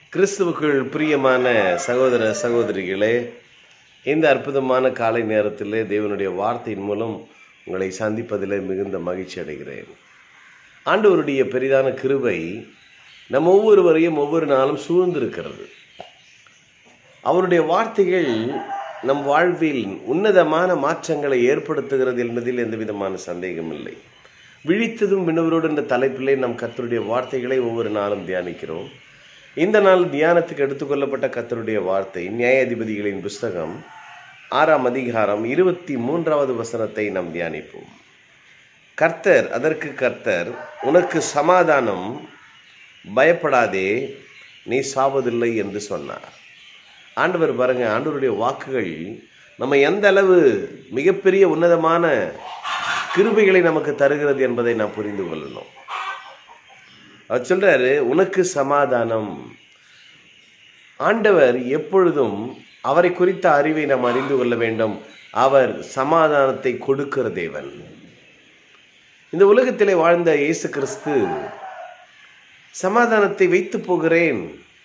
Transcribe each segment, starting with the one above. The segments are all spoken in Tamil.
கிறிஸ்துவுக்குள் பிரியமான சகோதர சகோதரிகளே இந்த அற்புதமான காலை நேரத்திலே தேவனுடைய வார்த்தையின் மூலம் உங்களை சந்திப்பதிலே மிகுந்த மகிழ்ச்சி அடைகிறேன் ஆண்டவருடைய பெரிதான கிருபை நம் ஒவ்வொருவரையும் ஒவ்வொரு நாளும் சூழ்ந்திருக்கிறது அவருடைய வார்த்தைகள் நம் வாழ்வில் உன்னதமான மாற்றங்களை ஏற்படுத்துகிறது என்பதில் எந்த விதமான சந்தேகம் இல்லை விழித்ததும் விண்ணவரோடு என்ற தலைப்பிலே நம் கத்தருடைய வார்த்தைகளை ஒவ்வொரு நாளும் தியானிக்கிறோம் இந்த நாள் தியானத்துக்கு எடுத்துக்கொள்ளப்பட்ட கத்தருடைய வார்த்தை நியாயாதிபதிகளின் புஸ்தகம் ஆறாம் அதிகாரம் இருபத்தி மூன்றாவது வசனத்தை நாம் தியானிப்போம் கர்த்தர் அதற்கு கர்த்தர் உனக்கு சமாதானம் பயப்படாதே நீ சாவதில்லை என்று சொன்னார் ஆண்டவர் பாருங்க ஆண்டவருடைய வாக்குகள் நம்ம எந்த அளவு மிகப்பெரிய உன்னதமான கிருபைகளை நமக்கு தருகிறது என்பதை நாம் புரிந்து கொள்ளணும் அவர் சொல்றாரு உனக்கு சமாதானம் ஆண்டவர் எப்பொழுதும் அவரை குறித்த அறிவை நாம் அறிந்து கொள்ள வேண்டும் அவர் சமாதானத்தை கொடுக்கிற தேவன் இந்த உலகத்திலே வாழ்ந்த இயேசு கிறிஸ்து சமாதானத்தை வைத்து போகிறேன்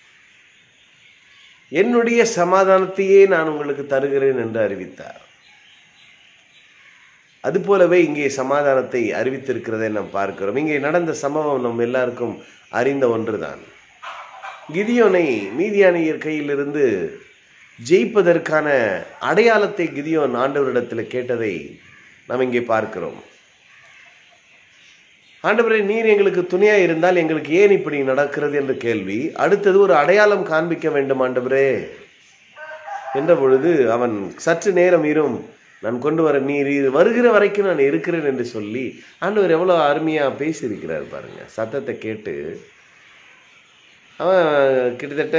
என்னுடைய சமாதானத்தையே நான் உங்களுக்கு தருகிறேன் என்று அறிவித்தார் அதுபோலவே இங்கே சமாதானத்தை அறிவித்திருக்கிறதை நாம் பார்க்கிறோம் இங்கே நடந்த சம்பவம் நம் எல்லாருக்கும் அறிந்த ஒன்றுதான் கிதியோனை மீதியானியர் கையிலிருந்து ஜெயிப்பதற்கான அடையாளத்தை கிதியோன் ஆண்டவரிடத்தில் கேட்டதை நாம் இங்கே பார்க்கிறோம் ஆண்டவரே நீர் எங்களுக்கு துணையா இருந்தால் எங்களுக்கு ஏன் இப்படி நடக்கிறது என்ற கேள்வி அடுத்தது ஒரு அடையாளம் காண்பிக்க வேண்டும் ஆண்டவரே என்ற பொழுது அவன் சற்று நேரம் இரும் நான் கொண்டு வர நீர் இது வருகிற வரைக்கும் நான் இருக்கிறேன் என்று சொல்லி ஆண்டவர் எவ்வளோ அருமையாக பேசியிருக்கிறார் பாருங்க சத்தத்தை கேட்டு அவன் கிட்டத்தட்ட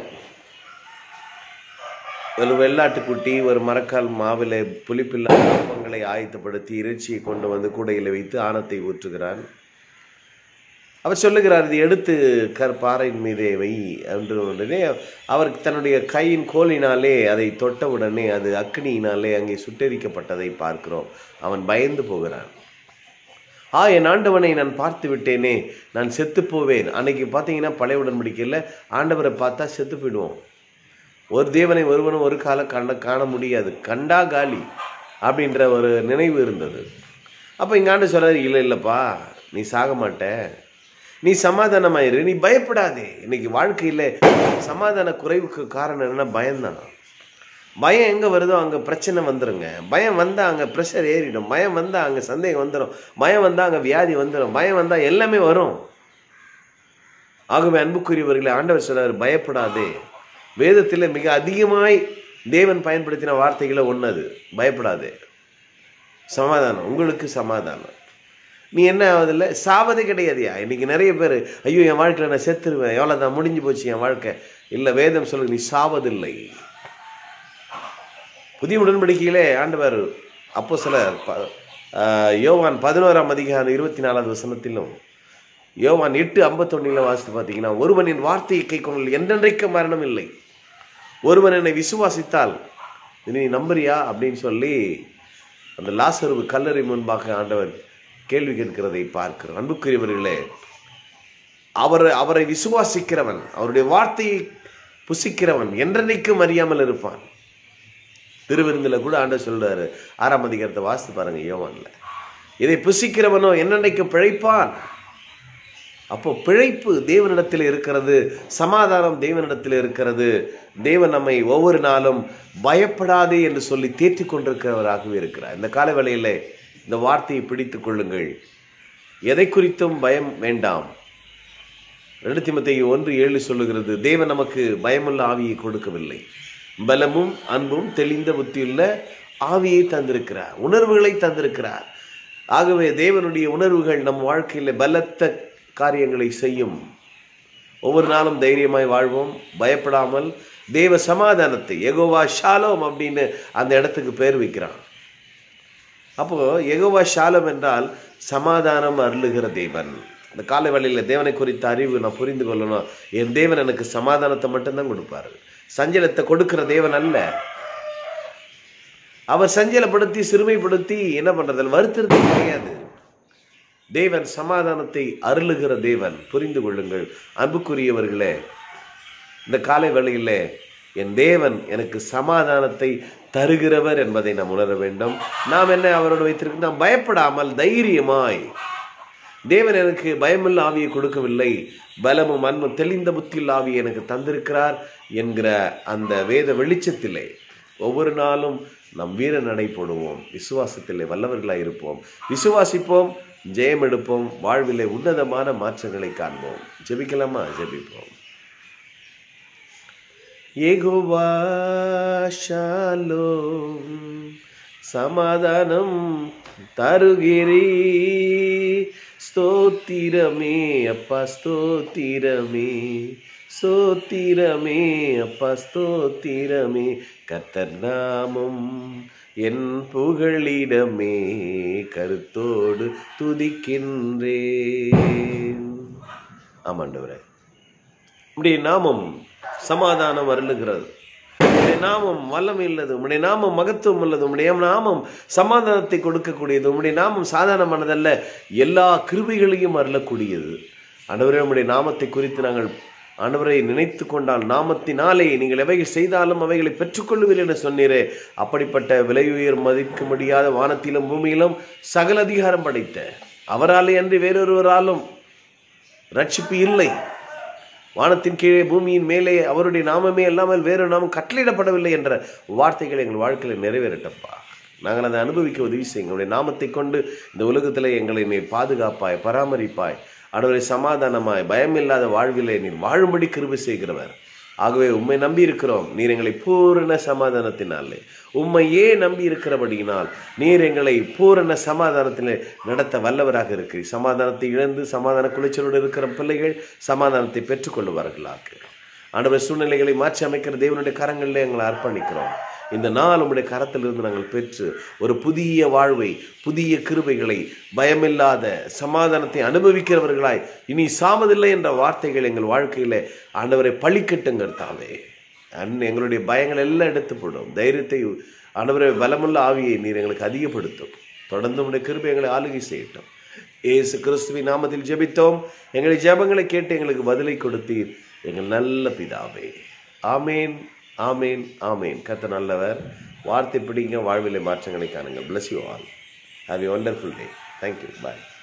ஒரு வெள்ளாட்டுக்குட்டி ஒரு மரக்கால் மாவில புளிப்பில்லா அப்பங்களை ஆயத்தப்படுத்தி இறைச்சியை கொண்டு வந்து கூடையில் வைத்து ஆணத்தை ஊற்றுகிறான் அவர் சொல்லுகிறார் இது எடுத்து கற்பாறையின் மீதே வை என்று உடனே அவர் தன்னுடைய கையின் கோலினாலே அதை தொட்டவுடனே அது அக்னியினாலே அங்கே சுட்டெரிக்கப்பட்டதை பார்க்கிறோம் அவன் பயந்து போகிறான் ஆ என் ஆண்டவனை நான் பார்த்து விட்டேனே நான் செத்து போவேன் அன்னைக்கு பார்த்தீங்கன்னா பழைய உடன்படிக்கையில் ஆண்டவரை பார்த்தா செத்து போயிடுவோம் ஒரு தேவனை ஒருவனும் ஒரு காலம் கண்ட காண முடியாது கண்டா காலி அப்படின்ற ஒரு நினைவு இருந்தது அப்போ இங்க ஆண்டு சொல்றாரு இல்லை இல்லைப்பா நீ சாக மாட்ட நீ சமாதானமாயிரு நீ பயப்படாதே இன்னைக்கு வாழ்க்கையில் சமாதான குறைவுக்கு காரணம் என்னன்னா பயம்தான் பயம் எங்கே வருதோ அங்கே பிரச்சனை வந்துருங்க பயம் வந்தால் அங்கே ப்ரெஷர் ஏறிடும் பயம் வந்தால் அங்கே சந்தேகம் வந்துடும் பயம் வந்தால் அங்கே வியாதி வந்துடும் பயம் வந்தால் எல்லாமே வரும் ஆகவே அன்புக்குரியவர்களை ஆண்டவர் சொல்றாரு பயப்படாதே வேதத்தில் மிக அதிகமாய் தேவன் பயன்படுத்தின வார்த்தைகளை ஒன்னது பயப்படாதே சமாதானம் உங்களுக்கு சமாதானம் நீ என்ன ஆகுதில்ல சாவதே கிடையாதுயா இன்னைக்கு நிறைய பேர் ஐயோ என் வாழ்க்கையில் நான் செத்துருவேன் எவ்வளோ தான் முடிஞ்சு போச்சு என் வாழ்க்கை இல்லை வேதம் சொல்லுங்க நீ சாவதில்லை புதிய உடன்படிக்கையிலே ஆண்டவர் அப்போ சில யோவான் பதினோராம் அதிகாரம் இருபத்தி நாலாவது வசனத்திலும் யோவான் எட்டு ஐம்பத்தொன்னில் வாசித்து பார்த்தீங்கன்னா ஒருவனின் வார்த்தையை கை கொண்டு என்றென்றைக்கு மரணம் இல்லை ஒருவன் என்னை விசுவாசித்தால் நீ நம்புறியா அப்படின்னு சொல்லி அந்த லாசருவு கல்லறை முன்பாக ஆண்டவர் கேள்வி கேட்கிறதை பார்க்கிறோம் அன்புக்குரியவர்களே அவர் அவரை விசுவாசிக்கிறவன் அவருடைய வார்த்தையை புசிக்கிறவன் என்றென்றைக்கும் அறியாமல் இருப்பான் திருவிருந்தில் கூட ஆண்டவர் சொல்றாரு ஆறாம் அதிகாரத்தை வாசித்து பாருங்க யோவான்ல இதை புசிக்கிறவனோ என்னென்னைக்கும் பிழைப்பான் அப்போ பிழைப்பு தேவனிடத்தில் இருக்கிறது சமாதானம் தேவனிடத்தில் இருக்கிறது தேவன் நம்மை ஒவ்வொரு நாளும் பயப்படாதே என்று சொல்லி தேற்றி கொண்டிருக்கிறவராகவே இருக்கிறார் இந்த கால வேளையில் இந்த வார்த்தையை பிடித்துக் கொள்ளுங்கள் எதை குறித்தும் பயம் வேண்டாம் ரெண்டு திமத்தை ஒன்று ஏழு சொல்லுகிறது தேவன் நமக்கு பயமுள்ள ஆவியை கொடுக்கவில்லை பலமும் அன்பும் தெளிந்த புத்தியுள்ள ஆவியை தந்திருக்கிறார் உணர்வுகளை தந்திருக்கிறார் ஆகவே தேவனுடைய உணர்வுகள் நம் வாழ்க்கையில் பலத்த காரியங்களை செய்யும் ஒவ்வொரு நாளும் தைரியமாய் வாழ்வோம் பயப்படாமல் தேவ சமாதானத்தை எகோவா ஷாலோம் அப்படின்னு அந்த இடத்துக்கு பேர் வைக்கிறான் அப்போ எகோவா ஷாலம் என்றால் சமாதானம் அருளுகிற தேவன் இந்த காலை வேளையில் தேவனை குறித்த அறிவு நான் புரிந்து கொள்ளணும் என் தேவன் எனக்கு சமாதானத்தை மட்டும்தான் கொடுப்பாரு சஞ்சலத்தை கொடுக்கிற தேவன் அல்ல அவர் சஞ்சலப்படுத்தி சிறுமைப்படுத்தி என்ன பண்றது வருத்துறது கிடையாது தேவன் சமாதானத்தை அருளுகிற தேவன் புரிந்து கொள்ளுங்கள் அன்புக்குரியவர்களே இந்த காலை வேளையிலே என் தேவன் எனக்கு சமாதானத்தை தருகிறவர் என்பதை நாம் உணர வேண்டும் நாம் என்ன அவரோடு வைத்திருக்க நாம் பயப்படாமல் தைரியமாய் தேவன் எனக்கு பயமில்ல ஆவியை கொடுக்கவில்லை பலமும் அன்பும் தெளிந்த புத்தியில் ஆவியை எனக்கு தந்திருக்கிறார் என்கிற அந்த வேத வெளிச்சத்திலே ஒவ்வொரு நாளும் நம் வீர நடை போடுவோம் விசுவாசத்திலே வல்லவர்களாய் இருப்போம் விசுவாசிப்போம் ஜெயம் எடுப்போம் வாழ்விலே உன்னதமான மாற்றங்களை காண்போம் ஜெபிக்கலாமா ஜெபிப்போம் ஏகோவா ஷாலோம் சமாதானம் தருகிறீ ஸ்தோத்திரமே அப்பா ஸ்தோத்திரமே ஸ்தோத்திரமே அப்பா ஸ்தோத்திரமே கர்த்தர் நாமம் என் புகழிடமே கருத்தோடு துதிக்கின்றேன் ஆமாண்டவரே உம்முடைய நாமம் சமாதானம் அருளுகிறது உம்முடைய நாமம் வல்லமை உள்ளது உம்முடைய நாமம் மகத்துவம் உள்ளது உம்முடைய நாமம் சமாதானத்தை கொடுக்கக்கூடியது உம்முடைய நாமம் சாதாரணமானதல்ல எல்லா கிருபைகளையும் அருளக்கூடியது ஆண்டவரே உம்முடைய நாமத்தை குறித்து நாங்கள் ஆண்டவரை நினைத்து கொண்டால் நாமத்தினாலே நீங்கள் எவைகள் செய்தாலும் அவைகளை பெற்றுக்கொள்ளுவீர்கள் என்று சொன்னீரே அப்படிப்பட்ட விலை உயர் மதிக்க முடியாத வானத்திலும் பூமியிலும் சகல அதிகாரம் படைத்த அவராலே அன்றி வேறொருவராலும் ரட்சிப்பு இல்லை வானத்தின் கீழே பூமியின் மேலே அவருடைய நாமமே இல்லாமல் வேறு நாமம் கட்டளையிடப்படவில்லை என்ற வார்த்தைகள் எங்கள் வாழ்க்கையில் நிறைவேறட்டப்பா நாங்கள் அதை அனுபவிக்க உதவி செய்யுங்க உங்களுடைய நாமத்தை கொண்டு இந்த உலகத்தில் எங்களை நீர் பாதுகாப்பாய் பராமரிப்பாய் ஆண்டவரை சமாதானமாய் பயமில்லாத வாழ்விலே நீர் வாழும்படி கிருபை செய்கிறவர் ஆகவே உம்மை நம்பி இருக்கிறோம் நீர் எங்களை பூரண சமாதானத்தினாலே உம்மையே நம்பி இருக்கிறபடியினால் நீர் எங்களை பூரண சமாதானத்திலே நடத்த வல்லவராக இருக்கிறீர் சமாதானத்தை இழந்து சமாதான குலைச்சலோடு இருக்கிற பிள்ளைகள் சமாதானத்தை பெற்றுக்கொள்ளுவார்களாக ஆண்டவர் சூழ்நிலைகளை மாற்றி அமைக்கிற தேவனுடைய கரங்களிலே எங்களை அர்ப்பணிக்கிறோம் இந்த நாள் உம்முடைய கரத்திலிருந்து நாங்கள் பெற்று ஒரு புதிய வாழ்வை புதிய கிருபைகளை பயமில்லாத சமாதானத்தை அனுபவிக்கிறவர்களாய் இனி சாவதில்லை என்ற வார்த்தைகள் எங்கள் வாழ்க்கையில ஆண்டவரை பழிக்கட்டுங்க தாவே அன் எங்களுடைய பயங்கள் எல்லாம் எடுத்து போடும் தைரியத்தை ஆண்டவரை பலமுள்ள ஆவியை நீர் எங்களுக்கு அதிகப்படுத்தும் தொடர்ந்து உடைய கிருபை எங்களை ஆளுகை செய்யட்டும் ஏசு கிறிஸ்துவின் நாமத்தில் ஜெபித்தோம் எங்களை ஜெபங்களை கேட்டு எங்களுக்கு பதிலை கொடுத்தீர் எங்கள் நல்ல பிதாவே ஆமேன் ஆமேன் ஆமேன் கத்த நல்லவர் வார்த்தை பிடிங்க வாழ்விலை மாற்றங்களை காணுங்கள் bless you all have a wonderful day thank you bye